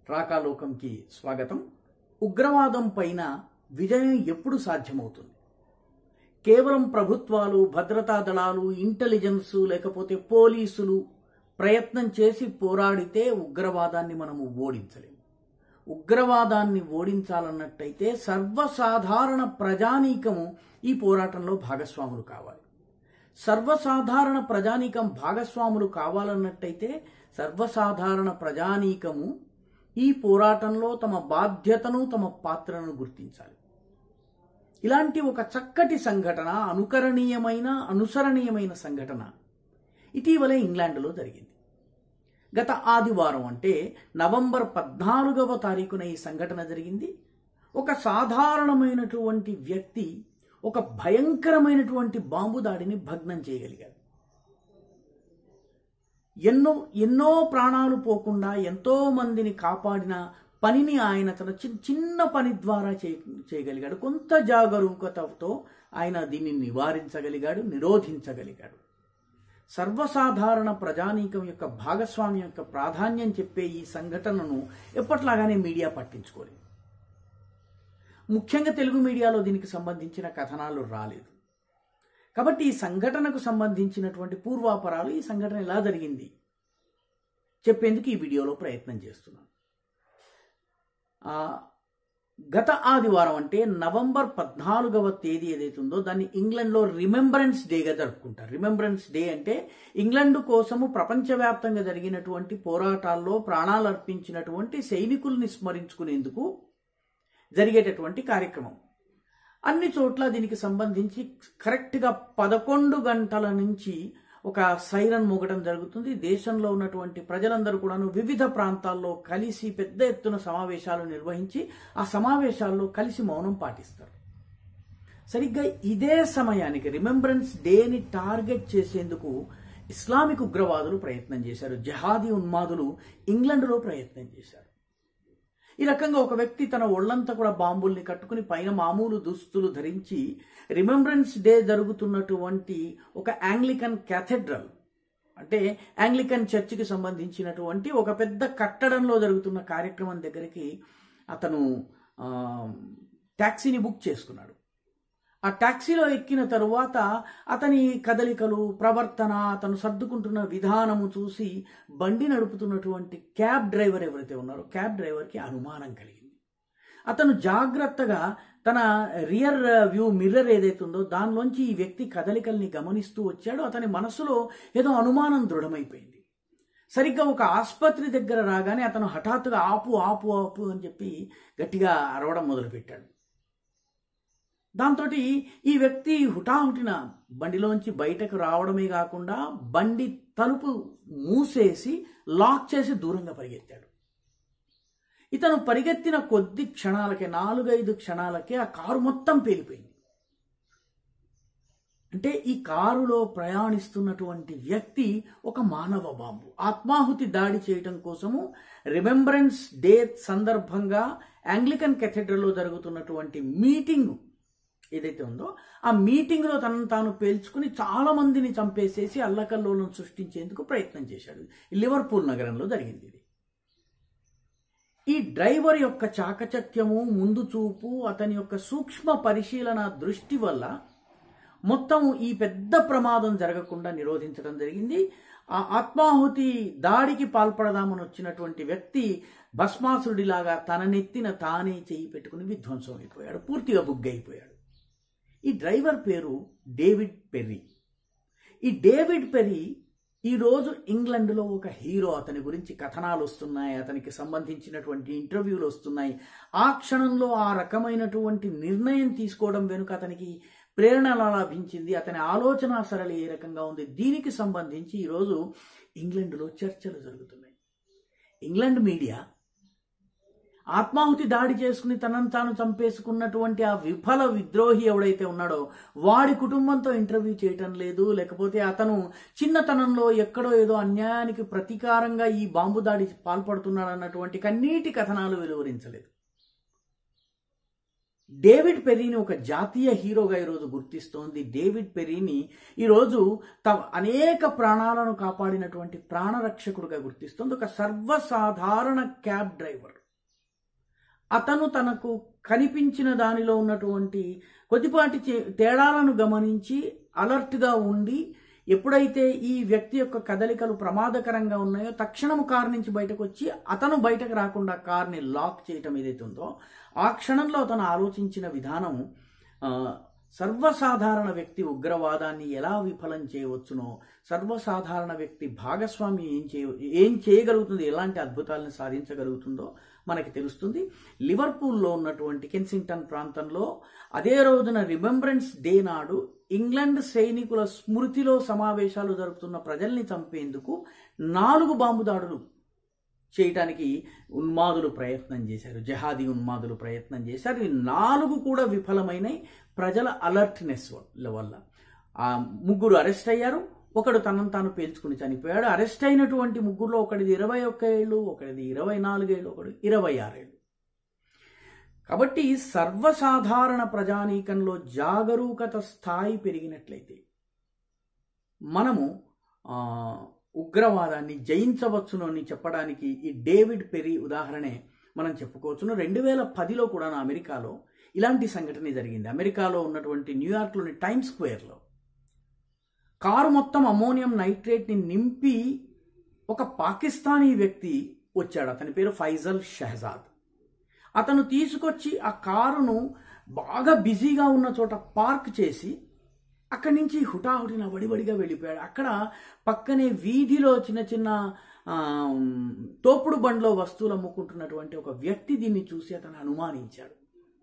రాకాలోకంకి స్వాగతం ఉగ్రవాదం పైన విజయం ఎప్పుడు సాధ్యమవుతుంది కేవలం ప్రభుత్వాలు భద్రతా దళాలు ఇంటెలిజెన్స్ లేకపోతే పోలీసులు ప్రయత్నం చేసి పోరాడితే ఉగ్రవాదాన్ని మనము ఓడించలేము ఉగ్రవాదాన్ని ఓడించాలన్నట్టయితే సర్వసాధారణ ప్రజానీకము ఈ పోరాటంలో భాగస్వాములు కావాలి సర్వసాధారణ ప్రజానీకం భాగస్వాములు కావాలన్నట్టయితే సర్వసాధారణ ప్రజానీకము ఈ పోరాటంలో తమ బాధ్యతను తమ పాత్రను గుర్తించాలి ఇలాంటి ఒక చక్కటి సంఘటన అనుకరణీయమైన అనుసరణీయమైన సంఘటన ఇటీవలే ఇంగ్లాండ్లో జరిగింది గత ఆదివారం అంటే నవంబర్ పద్నాలుగవ తారీఖున ఈ సంఘటన జరిగింది ఒక సాధారణమైనటువంటి వ్యక్తి ఒక భయంకరమైనటువంటి బాంబు దాడిని భగ్నం చేయగలిగాడు ఎన్నో ఎన్నో ప్రాణాలు పోకుండా ఎంతో మందిని కాపాడిన పనిని ఆయన తన చిన్న చిన్న పని ద్వారా చేయగలిగాడు కొంత జాగరూకతతో ఆయన దీన్ని నివారించగలిగాడు నిరోధించగలిగాడు సర్వసాధారణ ప్రజానీకం యొక్క భాగస్వామ్యం యొక్క ప్రాధాన్యం చెప్పే ఈ సంఘటనను ఎప్పట్లాగానే మీడియా పట్టించుకోలేదు ముఖ్యంగా తెలుగు మీడియాలో దీనికి సంబంధించిన కథనాలు రాలేదు కాబట్టి ఈ సంఘటనకు సంబంధించినటువంటి పూర్వాపరాలు ఈ సంఘటన ఎలా జరిగింది చెప్పేందుకు ఈ వీడియోలో ప్రయత్నం చేస్తున్నాను గత ఆదివారం అంటే నవంబర్ పద్నాలుగవ తేదీ ఏదైతే ఉందో దాన్ని ఇంగ్లాండ్లో రిమెంబరెన్స్ డేగా జరుపుకుంటారు రిమెంబరెన్స్ డే అంటే ఇంగ్లాండ్ కోసము ప్రపంచవ్యాప్తంగా జరిగినటువంటి పోరాటాల్లో ప్రాణాలు అర్పించినటువంటి సైనికుల్ని స్మరించుకునేందుకు జరిగేటటువంటి కార్యక్రమం అన్ని చోట్ల దీనికి సంబంధించి కరెక్ట్గా పదకొండు గంటల నుంచి ఒక సైరన్ మోగడం జరుగుతుంది దేశంలో ఉన్నటువంటి ప్రజలందరూ కూడాను వివిధ ప్రాంతాల్లో కలిసి పెద్ద ఎత్తున సమావేశాలు నిర్వహించి ఆ సమావేశాల్లో కలిసి మౌనం పాటిస్తారు సరిగ్గా ఇదే సమయానికి రిమెంబరెన్స్ డేని టార్గెట్ చేసేందుకు ఇస్లామిక్ ఉగ్రవాదులు ప్రయత్నం చేశారు జహాదీ ఉన్మాదులు ఇంగ్లండ్లో ప్రయత్నం చేశారు ఈ రకంగా ఒక వ్యక్తి తన ఒళ్లంతా కూడా బాంబుల్ని కట్టుకుని పైన మామూలు దుస్తులు ధరించి రిమెంబరెన్స్ డే జరుగుతున్నటువంటి ఒక యాంగ్లికన్ క్యాథెడ్రల్ అంటే యాంగ్లికన్ చర్చికి సంబంధించినటువంటి ఒక పెద్ద కట్టడంలో జరుగుతున్న కార్యక్రమం దగ్గరికి అతను ట్యాక్సీని బుక్ చేసుకున్నాడు ఆ ట్యాక్సీలో ఎక్కిన తరువాత అతని కదలికలు ప్రవర్తన అతను సర్దుకుంటున్న విధానము చూసి బండి నడుపుతున్నటువంటి క్యాబ్ డ్రైవర్ ఎవరైతే ఉన్నారో క్యాబ్ డ్రైవర్కి అనుమానం కలిగింది అతను జాగ్రత్తగా తన రియర్ వ్యూ మిర్రర్ ఏదైతే ఉందో దానిలోంచి ఈ వ్యక్తి కదలికల్ని గమనిస్తూ వచ్చాడు అతని మనసులో ఏదో అనుమానం దృఢమైపోయింది సరిగ్గా ఒక ఆసుపత్రి దగ్గర రాగానే అతను హఠాత్తుగా ఆపు ఆపు ఆపు అని చెప్పి గట్టిగా అరవడం మొదలుపెట్టాడు దాంతో ఈ వ్యక్తి హుటాహుటిన బండిలోంచి బయటకు రావడమే కాకుండా బండి తలుపు మూసేసి లాక్ చేసి దూరంగా పరిగెత్తాడు ఇతను పరిగెత్తిన కొద్ది క్షణాలకే నాలుగైదు క్షణాలకే ఆ కారు మొత్తం పేలిపోయింది అంటే ఈ కారులో ప్రయాణిస్తున్నటువంటి వ్యక్తి ఒక మానవ బాంబు ఆత్మాహుతి దాడి చేయటం కోసము రిమెంబరెన్స్ డే సందర్భంగా యాంగ్లికన్ కెథెడ్రల్లో జరుగుతున్నటువంటి మీటింగ్ ఏదైతే ఉందో ఆ మీటింగ్లో తనను తాను పేల్చుకుని చాలా మందిని చంపేసేసి అల్లకల్లోలను సృష్టించేందుకు ప్రయత్నం చేశాడు లివర్పూల్ నగరంలో జరిగింది ఇది ఈ డ్రైవర్ యొక్క చాకచక్యము ముందు చూపు అతని యొక్క సూక్ష్మ పరిశీలన దృష్టి వల్ల మొత్తం ఈ పెద్ద ప్రమాదం జరగకుండా నిరోధించడం జరిగింది ఆ ఆత్మాహుతి దాడికి పాల్పడదామని వచ్చినటువంటి వ్యక్తి భస్మాసుడిలాగా తన నెత్తిన తానే చేయి పెట్టుకుని విధ్వంసం అయిపోయాడు పూర్తిగా బుగ్గైపోయాడు ఈ డ్రైవర్ పేరు డేవిడ్ పెర్రీ ఈ డేవిడ్ పెర్రీ ఈరోజు ఇంగ్లండ్లో ఒక హీరో అతని గురించి కథనాలు వస్తున్నాయి అతనికి సంబంధించినటువంటి ఇంటర్వ్యూలు వస్తున్నాయి ఆ క్షణంలో ఆ రకమైనటువంటి నిర్ణయం తీసుకోవడం వెనుక అతనికి ప్రేరణ లభించింది అతని ఆలోచన సరళి ఏ రకంగా ఉంది దీనికి సంబంధించి ఈరోజు ఇంగ్లండ్లో చర్చలు జరుగుతున్నాయి ఇంగ్లాండ్ మీడియా ఆత్మాహుతి దాడి చేసుకుని తనను తాను చంపేసుకున్నటువంటి ఆ విఫల విద్రోహి ఎవడైతే ఉన్నాడో వాడి కుటుంబంతో ఇంటర్వ్యూ చేయటం లేదు లేకపోతే అతను చిన్నతనంలో ఎక్కడో ఏదో అన్యాయానికి ప్రతీకారంగా ఈ బాంబు దాడి పాల్పడుతున్నాడు అన్నటువంటి కన్నీటి కథనాలు వెలువరించలేదు డేవిడ్ పెరీని ఒక జాతీయ హీరోగా ఈరోజు గుర్తిస్తోంది డేవిడ్ పెరీని ఈరోజు తమ అనేక ప్రాణాలను కాపాడినటువంటి ప్రాణరక్షకుడుగా గుర్తిస్తోంది ఒక సర్వసాధారణ క్యాబ్ డ్రైవర్ అతను తనకు కనిపించిన దానిలో ఉన్నటువంటి కొద్దిపాటి చే- తేడాలను గమనించి అలర్ట్గా ఉండి ఎప్పుడైతే ఈ వ్యక్తి యొక్క కదలికలు ప్రమాదకరంగా ఉన్నాయో తక్షణము కారు నుంచి బయటకు వచ్చి అతను బయటకు రాకుండా కార్ని లాక్ చేయటం ఏదైతే ఉందో ఆ క్షణంలో అతను ఆలోచించిన విధానం ఆ, సర్వసాధారణ వ్యక్తి ఉగ్రవాదాన్ని ఎలా విఫలం చేయవచ్చునో సర్వసాధారణ వ్యక్తి భాగస్వామి ఏం చేయ ఏం చేయగలుగుతుంది ఎలాంటి అద్భుతాలను సాధించగలుగుతుందో మనకి తెలుస్తుంది లివర్పూల్లో ఉన్నటువంటి కెన్సింగ్టన్ ప్రాంతంలో అదే రోజున రిమెంబరెన్స్ డే నాడు ఇంగ్లాండ్ సైనికుల స్మృతిలో సమావేశాలు జరుపుతున్న ప్రజల్ని చంపేందుకు నాలుగు బాంబు దాడులు చేయటానికి ఉన్మాదులు ప్రయత్నం చేశారు జహాదీ ఉన్మాదులు ప్రయత్నం చేశారు ఈ నాలుగు కూడా విఫలమైనాయి ప్రజల అలర్ట్నెస్ వల్ల ఆ ముగ్గురు అరెస్ట్ అయ్యారు ఒకడు తనను తాను పేల్చుకుని చనిపోయాడు అరెస్ట్ అయినటువంటి ముగ్గురులో ఒకటిది ఇరవై ఒక్క ఏళ్ళు ఒకటిది ఇరవై నాలుగేళ్ళు ఒకడు ఇరవై ఆరేళ్ళు కాబట్టి సర్వసాధారణ ప్రజానీకంలో జాగరూకత స్థాయి పెరిగినట్లయితే మనము ఆ, ఉగ్రవాదాన్ని జయించవచ్చును అని చెప్పడానికి ఈ డేవిడ్ పెరీ ఉదాహరణే మనం చెప్పుకోవచ్చును రెండు వేల పదిలో కూడా నా అమెరికాలో ఇలాంటి సంఘటన జరిగింది అమెరికాలో ఉన్నటువంటి న్యూయార్క్లోని టైమ్ స్క్వేర్లో కారు మొత్తం అమోనియం నైట్రేట్ని నింపి ఒక పాకిస్తానీ వ్యక్తి వచ్చాడు అతని పేరు ఫైజల్ షెహజాద్ అతను తీసుకొచ్చి ఆ కారును బాగా బిజీగా ఉన్న చోట పార్క్ చేసి అక్కడి నుంచి హుటాహుటిన వడివడిగా వెళ్ళిపోయాడు అక్కడ పక్కనే వీధిలో చిన్న చిన్న ఆ, తోపుడు బండ్లో వస్తువులు అమ్ముకుంటున్నటువంటి ఒక వ్యక్తి దీన్ని చూసి అతను అనుమానించాడు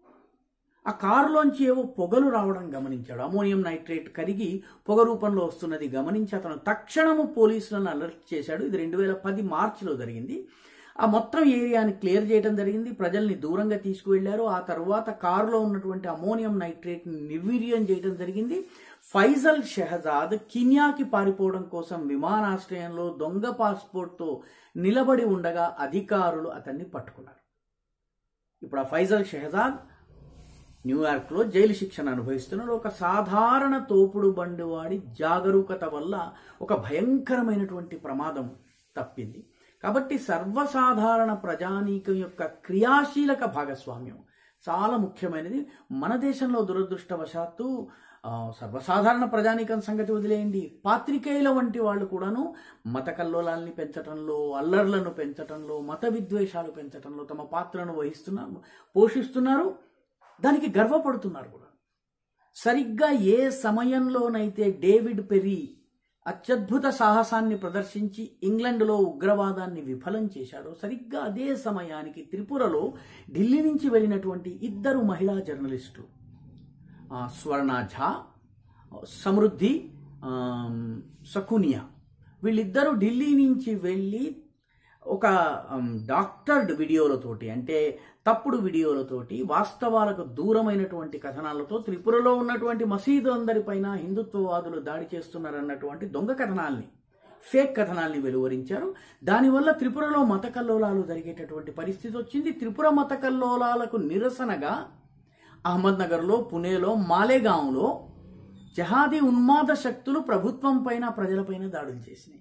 ఆ కారులోంచి ఏవో పొగలు రావడం గమనించాడు అమోనియం నైట్రేట్ కరిగి పొగ రూపంలో వస్తున్నది గమనించి అతను తక్షణము పోలీసులను అలర్ట్ చేశాడు ఇది రెండు వేల పది మార్చిలో జరిగింది ఆ మొత్తం ఏరియాని క్లియర్ చేయడం జరిగింది ప్రజల్ని దూరంగా తీసుకువెళ్లారు ఆ తర్వాత కారులో ఉన్నటువంటి అమోనియం నైట్రేట్ నిర్వీర్యం చేయడం జరిగింది ఫైజల్ షెహజాద్ కిన్యాకి పారిపోవడం కోసం విమానాశ్రయంలో దొంగ పాస్పోర్ట్తో నిలబడి ఉండగా అధికారులు అతన్ని పట్టుకున్నారు ఇప్పుడు ఆ ఫైజల్ షెహజాద్ న్యూయార్క్లో జైలు శిక్షను అనుభవిస్తున్నాడు ఒక సాధారణ తోపుడు బండి వాడి జాగరూకత వల్ల ఒక భయంకరమైనటువంటి ప్రమాదం తప్పింది కాబట్టి సర్వసాధారణ ప్రజానీకం యొక్క క్రియాశీలక భాగస్వామ్యం చాలా ముఖ్యమైనది మన దేశంలో దురదృష్టవశాత్తు ఆ, సర్వసాధారణ ప్రజానీకం సంగతి వదిలేయండి పాత్రికేయుల వంటి వాళ్ళు కూడాను మత కల్లోలాల్ని పెంచటంలో అల్లర్లను పెంచటంలో మత విద్వేషాలు పెంచటంలో తమ పాత్రను వహిస్తున్నారు పోషిస్తున్నారు దానికి గర్వపడుతున్నారు కూడా సరిగ్గా ఏ సమయంలోనైతే డేవిడ్ పెరీ అత్యద్భుత సాహసాన్ని ప్రదర్శించి ఇంగ్లండ్లో ఉగ్రవాదాన్ని విఫలం చేశాడో సరిగ్గా అదే సమయానికి త్రిపురలో ఢిల్లీ నుంచి వెళ్ళినటువంటి ఇద్దరు మహిళా జర్నలిస్టులు ఆ, స్వర్ణ ఝా సమృద్ధి ఆమ్, సకునియా వీళ్ళిద్దరూ ఢిల్లీ నుంచి వెళ్ళి ఒక ఆమ్, డాక్టర్డ్ వీడియోలతోటి అంటే తప్పుడు వీడియోలతోటి వాస్తవాలకు దూరమైనటువంటి కథనాలతో త్రిపురలో ఉన్నటువంటి మసీదు అందరిపైన హిందుత్వవాదులు దాడి చేస్తున్నారన్నటువంటి దొంగ కథనాల్ని ఫేక్ కథనాల్ని వెలువరించారు దానివల్ల త్రిపురలో మత కల్లోలాలు జరిగేటటువంటి పరిస్థితి వచ్చింది త్రిపుర మత కల్లోలాలకు నిరసనగా అహ్మద్నగర్లో పుణేలో మాలేగాంలో జహాదీ ఉన్మాద శక్తులు ప్రభుత్వం పైన ప్రజలపైన దాడులు చేసినాయి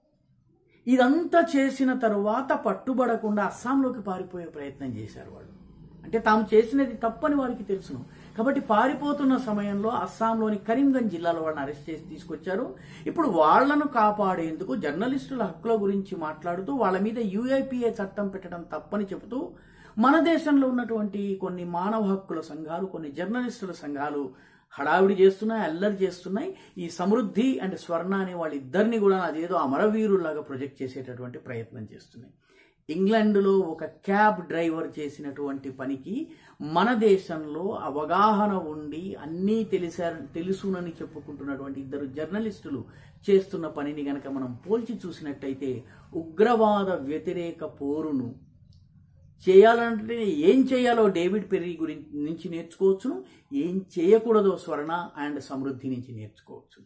ఇదంతా చేసిన తరువాత పట్టుబడకుండా అస్సాంలోకి పారిపోయే ప్రయత్నం చేశారు వాళ్ళు అంటే తాము చేసినది తప్పని వారికి తెలుసును కాబట్టి పారిపోతున్న సమయంలో అస్సాంలోని కరీంగంజ్ జిల్లాలో వాళ్ళని అరెస్ట్ చేసి తీసుకొచ్చారు ఇప్పుడు వాళ్లను కాపాడేందుకు జర్నలిస్టుల హక్కుల గురించి మాట్లాడుతూ వాళ్ళ మీద యూఐపిఏ చట్టం పెట్టడం తప్పని చెబుతూ మన దేశంలో ఉన్నటువంటి కొన్ని మానవ హక్కుల సంఘాలు కొన్ని జర్నలిస్టుల సంఘాలు హడావిడి చేస్తున్నాయి అల్లరి చేస్తున్నాయి ఈ సమృద్ధి అండ్ స్వర్ణ అనే వాళ్ళిద్దరిని కూడా అదేదో అమరవీరులాగా ప్రొజెక్ట్ చేసేటటువంటి ప్రయత్నం చేస్తున్నాయి ఇంగ్లాండ్లో ఒక క్యాబ్ డ్రైవర్ చేసినటువంటి పనికి మన దేశంలో అవగాహన ఉండి అన్నీ తెలిసా తెలుసునని చెప్పుకుంటున్నటువంటి ఇద్దరు జర్నలిస్టులు చేస్తున్న పనిని గనక మనం పోల్చి చూసినట్టయితే ఉగ్రవాద వ్యతిరేక పోరును చేయాలంటే ఏం చేయాలో డేవిడ్ పెర్రీ గురించి నుంచి నేర్చుకోవచ్చును ఏం చేయకూడదో స్వర్ణ అండ్ సమృద్ధి నుంచి నేర్చుకోవచ్చు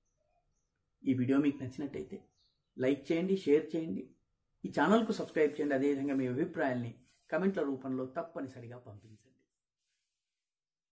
ఈ వీడియో మీకు నచ్చినట్టయితే లైక్ చేయండి షేర్ చేయండి ఈ ఛానల్కు సబ్స్క్రైబ్ చేయండి అదేవిధంగా మీ అభిప్రాయాల్ని కమెంట్ల రూపంలో తప్పనిసరిగా పంపించండి